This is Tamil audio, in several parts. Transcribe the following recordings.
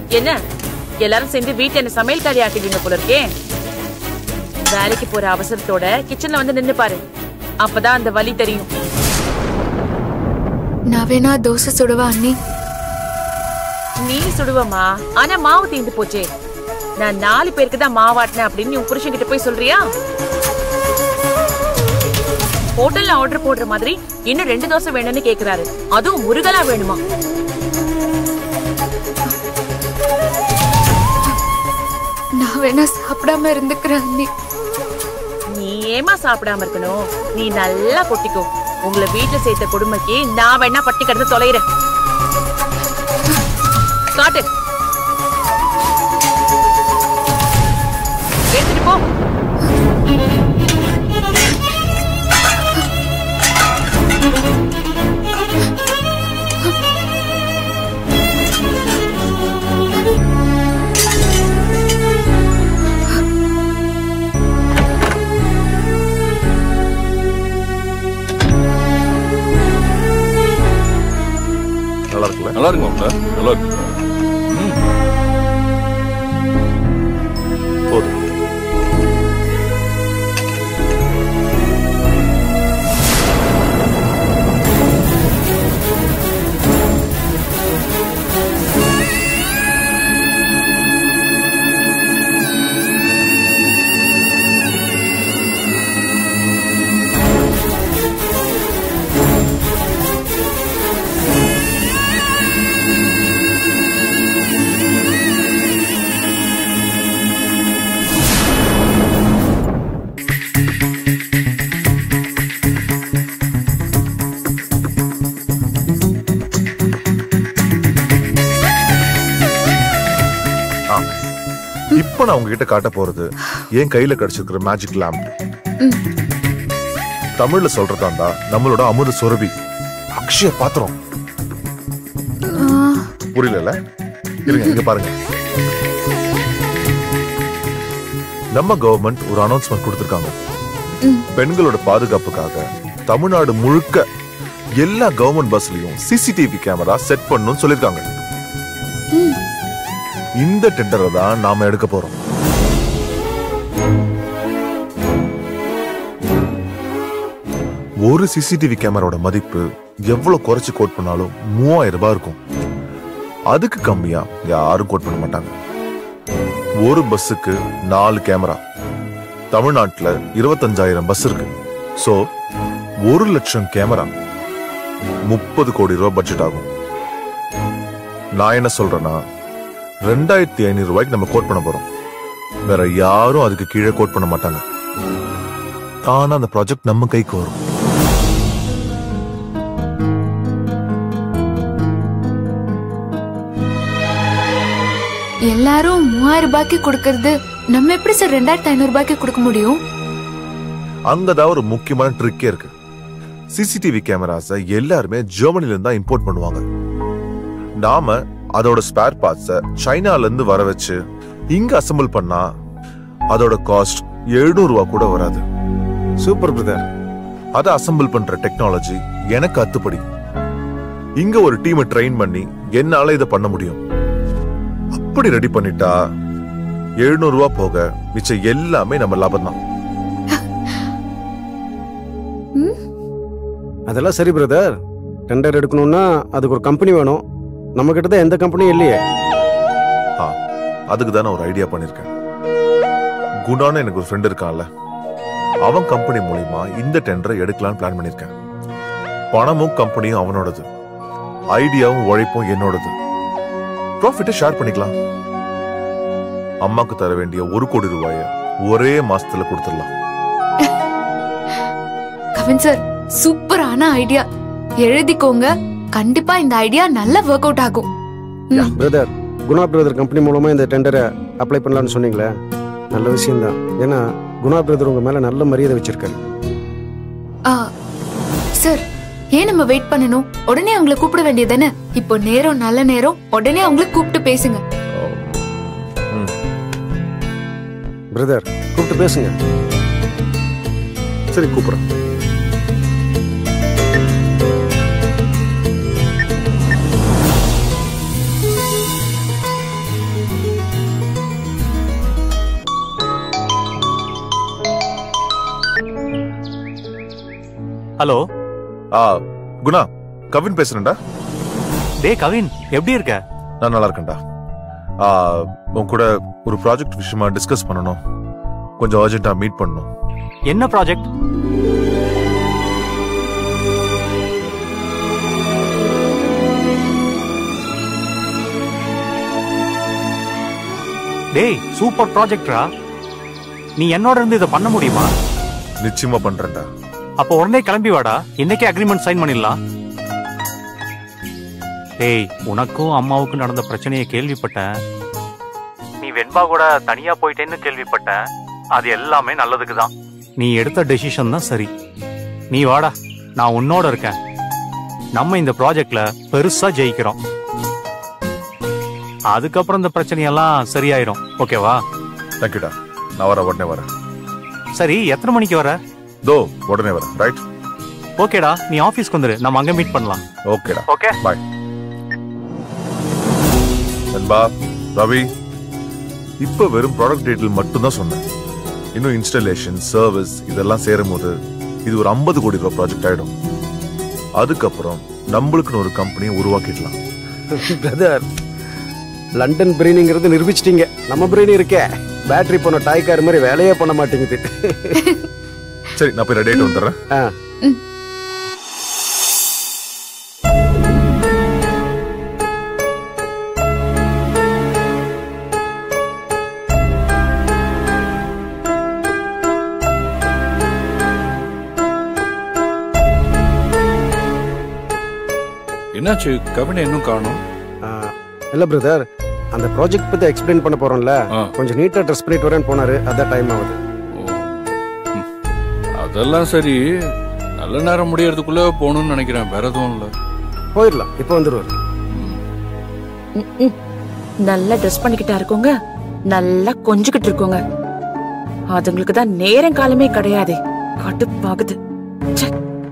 என்ன எல்லாரும் சேர்ந்து வீட்டுல என்ன சமையல் காரி ஆக்கிடுவீங்க போல இருக்கே வேலைக்கு போற அவசரத்தோட கிச்சன்ல வந்து நின்னு பாரு அப்பதான் அந்த வலி தெரியும் நான் வேணா தோசை சுடவா அண்ணி நீ சுடுவமா ஆனா மாவு தீந்து போச்சே நான் நாலு பேருக்கு தான் மாவாட்டினேன் அப்படின்னு உன் புருஷன் கிட்ட போய் சொல்றியா ஹோட்டல்ல ஆர்டர் போடுற மாதிரி இன்னும் ரெண்டு தோசை வேணும்னு கேக்குறாரு அதுவும் முருகலா வேணுமா நான் வேணா சாப்பிடாம இருந்துக்கிறேன் அண்ணி நீ ஏமா சாப்பிடாம இருக்கணும் நீ நல்லா கொட்டிக்கோ உங்களை வீட்டுல சேர்த்த கொடுமைக்கு நான் வேணா பட்டி கிடந்து தொலைகிறேன் காட்டு எடுத்துட்டு போ நல்லா இருக்குல்ல நல்லா இருக்கு மாப்ள நல்லா இருக்கு போதும் ஆ. இப்ப நான் உங்ககிட்ட காட்ட போறது என் கையில கிடைச்சிருக்கிற மேஜிக் லேம்ப் தமிழ்ல சொல்றதா இருந்தா நம்மளோட அமுத சுரபி அக்ஷய பாத்திரம் புரியல இருங்க இங்க பாருங்க நம்ம கவர்மெண்ட் ஒரு அனௌன்ஸ்மெண்ட் கொடுத்திருக்காங்க பெண்களோட பாதுகாப்புக்காக தமிழ்நாடு முழுக்க எல்லா கவர்மெண்ட் பஸ்லயும் சிசிடிவி கேமரா செட் பண்ணணும்னு சொல்லிருக்காங்க இந்த டெண்டரை தான் நாம எடுக்க போறோம் ஒரு சிசிடிவி கேமராவோட மதிப்பு எவ்வளவு குறைச்சு கோட் பண்ணாலும் மூவாயிரம் ரூபாய் இருக்கும் அதுக்கு கம்மியா யாரும் கோட் பண்ண மாட்டாங்க ஒரு பஸ்ஸுக்கு நாலு கேமரா தமிழ்நாட்டுல இருபத்தஞ்சாயிரம் பஸ் இருக்கு சோ ஒரு லட்சம் கேமரா முப்பது கோடி ரூபாய் பட்ஜெட் ஆகும் நான் என்ன சொல்றேன்னா ரெண்டாயிரத்தி ஐநூறு ரூபாய்க்கு நம்ம கோட் பண்ண போறோம் வேற யாரும் அதுக்கு கீழே கோட் பண்ண மாட்டாங்க தானா அந்த ப்ராஜெக்ட் நம்ம கைக்கு வரும் எல்லாரும் மூவாயிரம் ரூபாய்க்கு கொடுக்கறது நம்ம எப்படி சார் ரெண்டாயிரத்தி ஐநூறு ரூபாய்க்கு கொடுக்க முடியும் அங்கதான் ஒரு முக்கியமான ட்ரிக்கே இருக்கு சிசிடிவி கேமராஸ எல்லாருமே ஜெர்மனில இருந்து தான் இம்போர்ட் பண்ணுவாங்க நாம அதோட ஸ்பேர் பார்ட்ஸ சைனால இருந்து வர வச்சு இங்க அசெம்பிள் பண்ணா அதோட காஸ்ட் 700 ரூபாய் கூட வராது சூப்பர் பிரதர் அதை அசெம்பிள் பண்ற டெக்னாலஜி எனக்கு அத்துப்படி இங்க ஒரு டீமை ட்ரெயின் பண்ணி என்னால இதை பண்ண முடியும் அப்படி ரெடி பண்ணிட்டா 700 ரூபாய் போக மிச்சம் எல்லாமே நம்ம லாபம் தான் அதெல்லாம் சரி பிரதர் டெண்டர் எடுக்கணும்னா அதுக்கு ஒரு கம்பெனி வேணும் நம்ம கிட்ட தான் எந்த கம்பெனியும் இல்லையே ஆ அதுக்கு தான் நான் ஒரு ஐடியா பண்ணிருக்கேன் குணான்னு எனக்கு ஒரு ஃப்ரெண்ட் இருக்கான்ல அவன் கம்பெனி மூலியமா இந்த டெண்டரை எடுக்கலாம்னு பிளான் பண்ணிருக்கேன் பணமும் கம்பெனியும் அவனோடது ஐடியாவும் உழைப்பும் என்னோடது ப்ராஃபிட்டை ஷேர் பண்ணிக்கலாம் அம்மாக்கு தர வேண்டிய ஒரு கோடி ரூபாய ஒரே மாசத்துல கொடுத்துடலாம் கவின் சார் சூப்பரான ஐடியா எழுதிக்கோங்க கண்டிப்பா இந்த ஐடியா நல்லா ஒர்க் அவுட் ஆகும் பிரதர் குணா பிரதர் கம்பெனி மூலமா இந்த டெண்டரை அப்ளை பண்ணலாம்னு சொன்னீங்களே நல்ல விஷயம்தான் ஏன்னா குணா பிரதர் உங்க மேல நல்ல மரியாதை வச்சிருக்காரு ஆ, சார் ஏன் நம்ம வெயிட் பண்ணணும் உடனே அவங்கள கூப்பிட வேண்டியதானே இப்போ நேரம் நல்ல நேரம் உடனே அவங்கள கூப்பிட்டு பேசுங்க ம். பிரதர் கூப்பிட்டு பேசுங்க சரி கூப்பிடுறேன் ஹலோ ஆ குணா கவின் பேசுறேன்டா டேய் கவின் எப்படி இருக்க நான் நல்லா இருக்கேன்டா ஆ, உன் கூட ஒரு ப்ராஜெக்ட் விஷயமா டிஸ்கஸ் பண்ணணும் கொஞ்சம் அர்ஜென்ட்டா மீட் பண்ணணும் என்ன ப்ராஜெக்ட் டேய் சூப்பர் ப்ராஜெக்ட்ரா நீ என்னோட இருந்து இதை பண்ண முடியுமா நிச்சயமா பண்றேன்டா அப்போ உடனே கிளம்பி வாடா இன்னைக்கே அக்ரிமெண்ட் சைன் பண்ணிடலாம் டேய் உனக்கும் அம்மாவுக்கும் நடந்த பிரச்சனையை கேள்விப்பட்டேன் நீ வெண்பா கூட தனியா போயிட்டேன்னு கேள்விப்பட்டேன் அது எல்லாமே நல்லதுக்கு தான் நீ எடுத்த டெசிஷன் தான் சரி நீ வாடா நான் உன்னோட இருக்கேன் நம்ம இந்த ப்ராஜெக்ட்ல பெருசா ஜெயிக்கிறோம் அதுக்கப்புறம் இந்த பிரச்சனையெல்லாம் சரியாயிரும் ஓகேவா தேங்க்யூடா நான் வர உடனே வரேன் சரி எத்தனை மணிக்கு வர தோ உடனே வரேன் ரைட் ஓகேடா நீ ஆபீஸ்க்கு வந்துரு நம்ம அங்க மீட் பண்ணலாம் ஓகேடா ஓகே பாய் நண்பா ரவி இப்ப வெறும் ப்ராடக்ட் டீட்டெயில் மட்டும் தான் சொன்னேன் இன்னும் இன்ஸ்டலேஷன் சர்வீஸ் இதெல்லாம் சேரும் போது இது ஒரு 50 கோடி ரூபாய் ப்ராஜெக்ட் ஆயிடும் அதுக்கப்புறம் நம்மளுக்குன்னு ஒரு கம்பெனியை உருவாக்கிடலாம் பிரதர் லண்டன் பிரெயினிங்கிறது நிரூபிச்சிட்டீங்க நம்ம பிரெயின் இருக்கே பேட்டரி போன டாய் கார் மாதிரி வேலையே பண்ண மாட்டேங்குது சரி நான் போய் ரெடி ஆயிட்டு வந்துடுறேன் ஆ என்னாச்சு கவினை இன்னும் காணும் ஆ, இல்ல பிரதர் அந்த ப்ராஜெக்ட் பத்தி எக்ஸ்பிளைன் பண்ண போறோம்ல கொஞ்சம் நீட்டா ட்ரெஸ் பண்ணிட்டு வரேன்னு போனாரு அதான் டைம் ஆகுது அதெல்லாம் சரி நல்ல நேரம் முடியறதுக்குள்ள போகணும்னு நினைக்கிறேன் வேற எதுவும் இல்ல போயிடலாம் இப்போ வந்துருவாரு ம்ம். நல்லா ட்ரெஸ் பண்ணிக்கிட்டா இருக்கோங்க நல்லா கொஞ்சிக்கிட்டு இருக்கோங்க அதுங்களுக்கு தான் நேரம் காலமே கிடையாது கடுப்பாகுது ச்சே.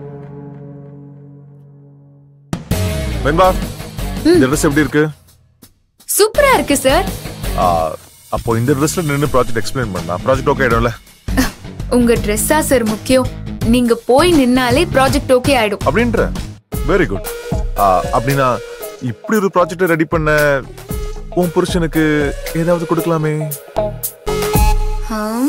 வெண்பா இந்த ட்ரெஸ் எப்படி இருக்கு சூப்பரா இருக்கு சார் ஆ, அப்போ இந்த ட்ரெஸ்ல நின்னு ப்ராஜெக்ட் எக்ஸ்பிளைன் பண்ணா ப்ராஜெக்ட் ஓகே ஆயிடும்ல உங்க ட்ரெஸ்ஸா சார் முக்கியம் நீங்க போய் நின்னாலே ப்ராஜெக்ட் ஓகே ஆயிடும் அப்படின்ற வெரி குட் அப்படின்னா இப்படி ஒரு ப்ராஜெக்ட் ரெடி பண்ண உன் புருஷனுக்கு ஏதாவது கொடுக்கலாமே ஆம்.